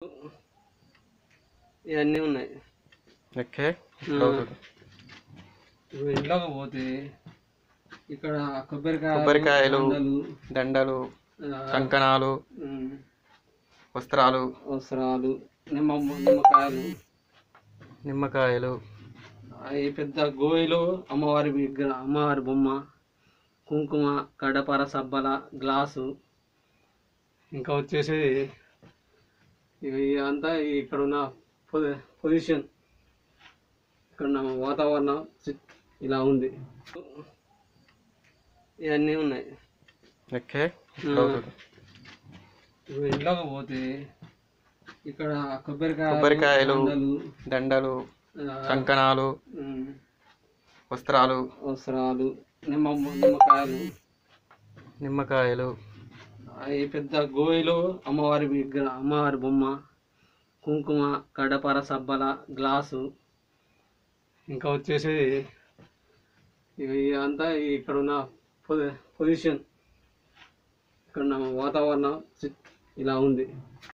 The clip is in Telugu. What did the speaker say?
ఇవన్నీ ఉన్నాయి ఓకే ఇప్పుడు ఇంట్లోకి పోతే ఇక్కడ కొబ్బరికాయ కొబ్బరికాయలు, దండలు ఆ, కంకణాలు ఉమ్, వస్త్రాలు వస్త్రాలు నిమ్మ నిమ్మకాయలు నిమ్మకాయలు ఈ పెద్ద గోయిలో అమ్మవారి విగ్రహ అమ్మవారి బొమ్మ కుంకుమ కడపర సబ్బల గ్లాసు ఇంకా వచ్చేసి ఇవి అంతా ఇక్కడ ఉన్న పొజి- పొజిషన్ ఇక్కడ ఉన్న వాతావరణం సి- ఇలా ఉంది ఇవన్నీ ఉన్నాయి ఓకే ఇప్పుడు ఇంట్లోకి పోతే ఇక్కడ కొబ్బరికాయ కొబ్బరికాయలు, దండలు కంకణాలు వస్త్రాలు వస్త్రాలు నిమ్మ నిమ్మకాయలు నిమ్మకాయలు ఈ పెద్ద గోయిలో అమ్మవారి విగ్రహ అమ్మవారి బొమ్మ కుంకుమ కడపర సబ్బల గ్లాసు ఇంకా వచ్చేసి ఇవి అంతా ఇక్కడ ఉన్న పొజి- పొజిషన్ ఇక్కడ ఉన్న వాతావరణం సి- ఇలా ఉంది